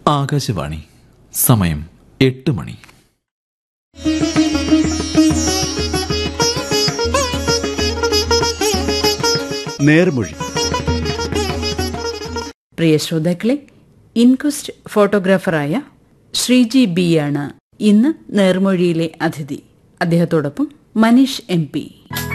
ആകാശവാണി സമയം എട്ട് മണി നേർമൊഴി പ്രിയ ശ്രോതാക്കളെ ഇൻക്വസ്റ്റ് ഫോട്ടോഗ്രാഫറായ ശ്രീജി ബി ആണ് ഇന്ന് നേർമൊഴിയിലെ അതിഥി അദ്ദേഹത്തോടൊപ്പം മനീഷ് എം പി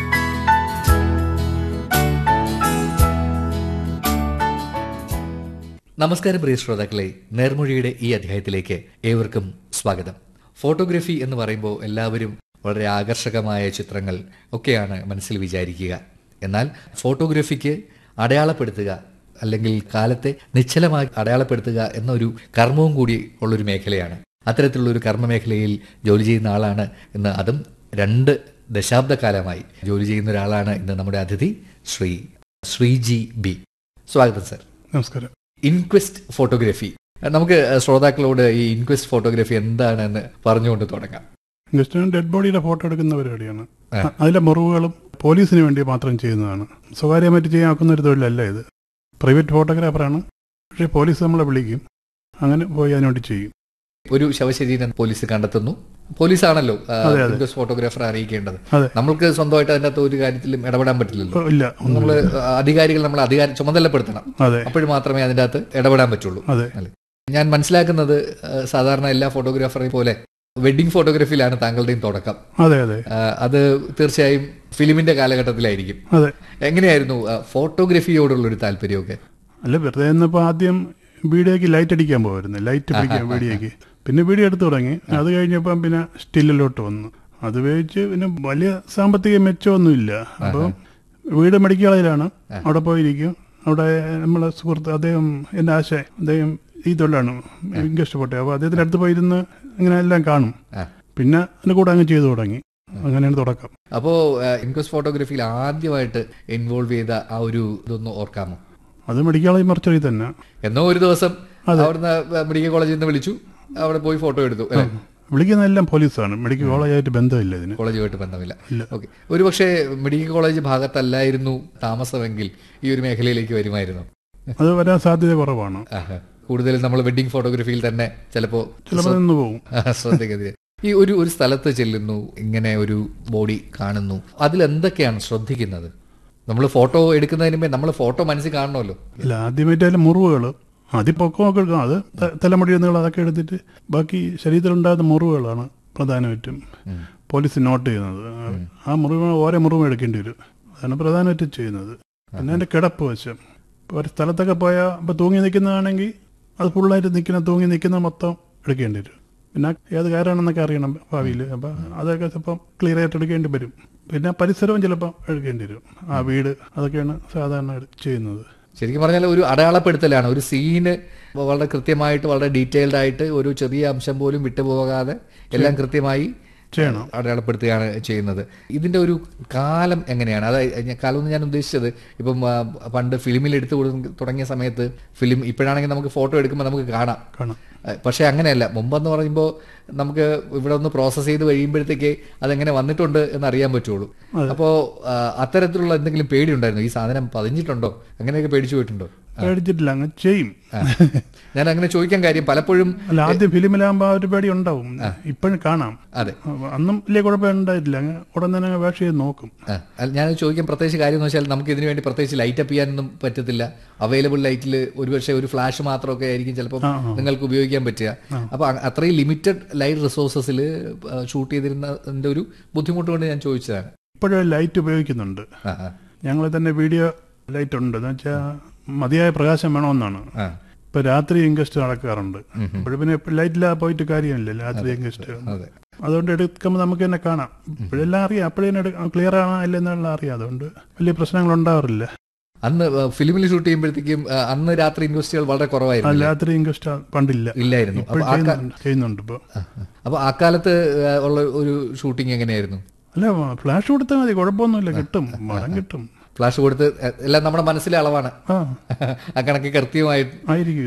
നമസ്കാരം പ്രിയ ശ്രോതാക്കളെ നേർമൊഴിയുടെ ഈ അധ്യായത്തിലേക്ക് ഏവർക്കും സ്വാഗതം ഫോട്ടോഗ്രഫി എന്ന് പറയുമ്പോൾ എല്ലാവരും വളരെ ആകർഷകമായ ചിത്രങ്ങൾ ഒക്കെയാണ് മനസ്സിൽ വിചാരിക്കുക എന്നാൽ ഫോട്ടോഗ്രഫിക്ക് അടയാളപ്പെടുത്തുക അല്ലെങ്കിൽ കാലത്തെ നിശ്ചലമായി അടയാളപ്പെടുത്തുക എന്നൊരു കർമ്മവും കൂടി ഉള്ളൊരു മേഖലയാണ് അത്തരത്തിലുള്ള ഒരു കർമ്മ മേഖലയിൽ ജോലി ചെയ്യുന്ന ആളാണ് ഇന്ന് അതും രണ്ട് ദശാബ്ദക്കാലമായി ജോലി ചെയ്യുന്ന ഒരാളാണ് ഇന്ന് നമ്മുടെ അതിഥി ശ്രീ ശ്രീജി ബി സ്വാഗതം സർ നമസ്കാരം ഇൻക്വസ്റ്റ് ഫോട്ടോഗ്രഫി നമുക്ക് ശ്രോതാക്കളോട് ഈ ഇൻക്വസ്റ്റ് ഫോട്ടോഗ്രഫി എന്താണെന്ന് പറഞ്ഞുകൊണ്ട് തുടങ്ങാം ജസ്റ്റ് ഡെഡ് ബോഡിയുടെ ഫോട്ടോ എടുക്കുന്ന പരിപാടിയാണ് അതിലെ മുറിവുകളും പോലീസിന് വേണ്ടി മാത്രം ചെയ്യുന്നതാണ് സ്വകാര്യമായിട്ട് ചെയ്യാൻ ആക്കുന്ന ഒരു തൊഴിലല്ല ഇത് പ്രൈവറ്റ് ഫോട്ടോഗ്രാഫറാണ് പക്ഷേ പോലീസ് നമ്മളെ വിളിക്കും അങ്ങനെ പോയി അതിനുവേണ്ടി ചെയ്യും ഒരു ശവശരീരം പോലീസ് കണ്ടെത്തുന്നു പോലീസാണല്ലോ അതെ, അതെ. ഇൻക്വസ്റ്റ് ഫോട്ടോഗ്രാഫർ അറിയിക്കേണ്ടത് അതെ നമ്മൾക്ക് സ്വന്തമായിട്ട് അതിനകത്ത് ഒരു കാര്യത്തിലും ഇടപെടാൻ പറ്റില്ലല്ലോ ഇപ്പൊ ഇല്ല ഒന്നും നമ്മള് അധികാരികൾ നമ്മൾ അധികാരം ചുമതലപ്പെടുത്തണം അതെ അപ്പോഴും മാത്രമേ അതിൻ്റെ അകത്ത് ഇടപെടാൻ പറ്റുള്ളൂ അതെ അല്ലേ? ഞാൻ മനസ്സിലാക്കുന്നത് ആ, സാധാരണ എല്ലാ ഫോട്ടോഗ്രാഫറെയും പോലെ വെഡിങ് ഫോട്ടോഗ്രാഫിയിലാണ് താങ്കളുടെയും തുടക്കം അതെ അതെ ആ, അത് തീർച്ചയായും ഫിലിമിന്റെ കാലഘട്ടത്തിലായിരിക്കും അതെ എങ്ങനെയായിരുന്നു ആ, ഫോട്ടോഗ്രഫിയോടുള്ള ഒരു താല്പര്യമൊക്കെ അല്ല വെറുതെ എന്നപ്പോൾ ആദ്യം വീഡിയോക്ക് ലൈറ്റ് അടിക്കാൻ പോകുമായിരുന്നു ലൈറ്റ് പിടിക്കാൻ വീഡിയോക്ക് പിന്നെ വീഡിയോ എടുത്തു തുടങ്ങി അത് കഴിഞ്ഞപ്പം പിന്നെ സ്റ്റില്ലിലോട്ട് വന്നു അത് ഉപയോഗിച്ച് പിന്നെ വലിയ സാമ്പത്തിക മെച്ചമൊന്നുമില്ല അപ്പം വീട് മെഡിക്കൽ കോളേജിലാണ് അവിടെ പോയിരിക്കും അവിടെ നമ്മളെ സുഹൃത്ത് അദ്ദേഹം എൻ്റെ ആശ അദ്ദേഹം ഈ തൊഴിലാണ് ഇൻകസ്റ്റ് പോട്ടെ അപ്പോൾ അദ്ദേഹത്തിൻ്റെ അടുത്ത് പോയിരുന്ന് ഇങ്ങനെ എല്ലാം കാണും ആ. പിന്നെ അതിൻ്റെ കൂടെ അങ്ങ് ചെയ്തു തുടങ്ങി അങ്ങനെയാണ് തുടക്കം അപ്പോ ഇൻക്വസ്റ്റ് ഫോട്ടോഗ്രഫിയിൽ ആദ്യമായിട്ട് ഇൻവോൾവ് ചെയ്ത ആ ഒരു ഇതൊന്ന് ഓർക്കാമോ അത് മെഡിക്കൽ കോളേജ് മറിച്ചറി തന്നെ എന്നോ ഒരു ദിവസം അവിടുന്ന് മെഡിക്കൽ കോളേജിൽ നിന്ന് വിളിച്ചു അവിടെ പോയി ഫോട്ടോ എടുത്തു അല്ലെ വിളിക്കുന്ന എല്ലാം പോലീസാണ് മെഡിക്കൽ കോളേജായിട്ട് ബന്ധമില്ല ഇതിന് കോളേജുമായിട്ട് ബന്ധമില്ല ഇല്ല. ഓക്കെ ഒരു പക്ഷേ മെഡിക്കൽ കോളേജ് ഭാഗത്തല്ലായിരുന്നു താമസമെങ്കിൽ ഈ ഒരു മേഖലയിലേക്ക് വരുമായിരുന്നു അത് വരാൻ സാധ്യത കുറവാണ് കൂടുതലും നമ്മൾ വെഡിങ് ഫോട്ടോഗ്രഫിയിൽ തന്നെ ചിലപ്പോ ചിലപ്പോൾ നിന്ന് പോകും ശ്രദ്ധിക്കുന്നത് ഈ ഒരു ഒരു സ്ഥലത്ത് ചെല്ലുന്നു ഇങ്ങനെ ഒരു ബോഡി കാണുന്നു അതിൽ എന്തൊക്കെയാണ് ശ്രദ്ധിക്കുന്നത് നമ്മൾ ഫോട്ടോ എടുക്കുന്നതിന് മുമ്പേ നമ്മൾ ഫോട്ടോ മനസ്സിൽ കാണണമല്ലോ അല്ല ആദ്യമായിട്ട് അതിലെ മുറിവുകൾ ആദ്യം പൊക്കമൊക്കെ എടുക്കാം അത് ത- തലമുടി നീളം അതൊക്കെ എടുത്തിട്ട് ബാക്കി ശരീരത്തിലുണ്ടാകുന്ന മുറിവുകളാണ് പ്രധാനമായിട്ടും പോലീസ് നോട്ട് ചെയ്യുന്നത് ആ മുറിവ് ഓരോ മുറിവും എടുക്കേണ്ടി വരും അതാണ് പ്രധാനമായിട്ടും ചെയ്യുന്നത് പിന്നെ അതിൻ്റെ കിടപ്പ് വശം ഇപ്പോൾ ഒരു സ്ഥലത്തൊക്കെ പോയാൽ ഇപ്പോൾ തൂങ്ങി നിൽക്കുന്നതാണെങ്കിൽ അത് ഫുള്ളായിട്ട് നിൽക്കുന്ന തൂങ്ങി നിൽക്കുന്ന മൊത്തം എടുക്കേണ്ടി വരും പിന്നെ ഏത് കാരാണെന്നൊക്കെ അറിയണം ഭാവിയിൽ അപ്പം അതൊക്കെ ചിലപ്പം ക്ലിയർ ആയിട്ട് എടുക്കേണ്ടി വരും പിന്നെ പരിസരവും ചിലപ്പം എടുക്കേണ്ടി വരും ആ വീട് അതൊക്കെയാണ് സാധാരണ എടു- ചെയ്യുന്നത് ശരിക്കും പറഞ്ഞാൽ ഒരു അടയാളപ്പെടുത്തലാണ് ഒരു സീന് വളരെ കൃത്യമായിട്ട് വളരെ ഡീറ്റെയിൽഡ് ആയിട്ട് ഒരു ചെറിയ അംശം പോലും വിട്ടുപോകാതെ എല്ലാം കൃത്യമായി ചെയ്യണം. അടയാളപ്പെടുത്തുകയാണ് ചെയ്യുന്നത് ഇതിന്റെ ഒരു കാലം എങ്ങനെയാണ് അതായത് കാലം എന്ന് ഞാൻ ഉദ്ദേശിച്ചത് ഇപ്പം ആ, പണ്ട് ഫിലിമിൽ എടുത്തു കൊടു- തുടങ്ങിയ സമയത്ത് ഫിലിം ഇപ്പോഴാണെങ്കിൽ നമുക്ക് ഫോട്ടോ എടുക്കുമ്പോൾ നമുക്ക് കാണാം കാണാം ഏഹ് പക്ഷേ അങ്ങനെയല്ല മുമ്പെന്ന് പറയുമ്പോൾ നമുക്ക് ഇവിടെ ഒന്ന് പ്രോസസ്സ് ചെയ്ത് കഴിയുമ്പോഴത്തേക്ക് അതെങ്ങനെ വന്നിട്ടുണ്ട് എന്ന് അറിയാൻ പറ്റുള്ളൂ അപ്പോൾ അത്തരത്തിലുള്ള എന്തെങ്കിലും പേടി ഉണ്ടായിരുന്നു ഈ സാധനം പതിഞ്ഞിട്ടുണ്ടോ അങ്ങനെയൊക്കെ പേടിച്ചു പോയിട്ടുണ്ടോ പേടിച്ചിട്ടില്ല അങ്ങ് ചെയ്യും ആ. ഞാൻ അങ്ങനെ ചോദിക്കാൻ കാര്യം പലപ്പോഴും അല്ല ആദ്യം ഫിലിമിലാകുമ്പോൾ ആ ഒരു പേടി ഉണ്ടാവും ഇപ്പോഴും കാണാം അതെ അന്നും വലിയ കുഴപ്പം ഉണ്ടായിട്ടില്ല അങ്ങ് ഉടൻ തന്നെ അങ്ങ് വേഷ ചെയ്ത് നോക്കും ആ, അല്ല, ഞാൻ ചോദിക്കാൻ പ്രത്യേകിച്ച് കാര്യം എന്ന് വെച്ചാൽ നമുക്ക് ഇതിനു വേണ്ടി പ്രത്യേകിച്ച് ലൈറ്റ് അപ്പ് ചെയ്യാനൊന്നും പറ്റത്തില്ല അവൈലബിൾ ലൈറ്റിൽ ഒരുപക്ഷെ ഒരു ഫ്ലാഷ് മാത്രമൊക്കെ ആയിരിക്കും ചിലപ്പോൾ നിങ്ങൾക്ക് ഉപയോഗിക്കാൻ പറ്റുക അപ്പൊ അ- അത്രയും ലിമിറ്റഡ് ലൈറ്റ് റിസോഴ്സസിൽ ഷൂട്ട് ചെയ്തിരുന്നതിന്റെ ഒരു ബുദ്ധിമുട്ട് കൊണ്ട് ഞാൻ ചോദിച്ചതാണ് ഇപ്പോഴും ലൈറ്റ് ഉപയോഗിക്കുന്നുണ്ട് ആ, ആ, ഞങ്ങൾ തന്നെ വീഡിയോ ലൈറ്റ് ഉണ്ട് എന്ന് വെച്ചാൽ മതിയായ പ്രകാശം വേണമെന്നാണ് ആ. ഇപ്പൊ രാത്രി ഇൻകസ്റ്റ് നടക്കാറുണ്ട് ഇപ്പോഴും പിന്നെ ലൈറ്റില്ലാതെ പോയിട്ട് കാര്യമില്ല രാത്രി ഇൻകസ്റ്റ് അതെ അതുകൊണ്ട് എടുക്കുമ്പോൾ നമുക്ക് തന്നെ കാണാം ഇപ്പോഴെല്ലാം അറിയാം അപ്പോഴേ ക്ലിയർ ആണോ ഇല്ലെന്നുള്ള അറിയാം അതുകൊണ്ട് വലിയ പ്രശ്നങ്ങൾ ഉണ്ടാവാറില്ല അന്ന് ഫിലിമിൽ ഷൂട്ട് ചെയ്യുമ്പോഴത്തേക്കും ആ, അന്ന് രാത്രി ഇൻവെസ്റ്റുകൾ വളരെ ആ കുറവായിരുന്നു രാത്രി ഇൻകസ്റ്റ് പണ്ടില്ല ഇല്ലായിരുന്നു ഇപ്പോൾ അപ്പൊ ആ കാ- ചെയ്യുന്നുണ്ട് ചെയ്യുന്നുണ്ട് ഇപ്പോൾ അപ്പൊ ആ കാലത്ത് ആ, ഉള്ള ഒരു ഷൂട്ടിംഗ് എങ്ങനെയായിരുന്നു അല്ല ഫ്ലാഷ് കൊടുത്താൽ മതി കുഴപ്പമൊന്നുമില്ല കിട്ടും മരം കിട്ടും ഫ്ലാഷ് കൊടുത്ത് എല്ലാം നമ്മുടെ മനസ്സിലെ അളവാണ് ആ ആ കണക്ക് കൃത്യമായിട്ട് ആയിരിക്കും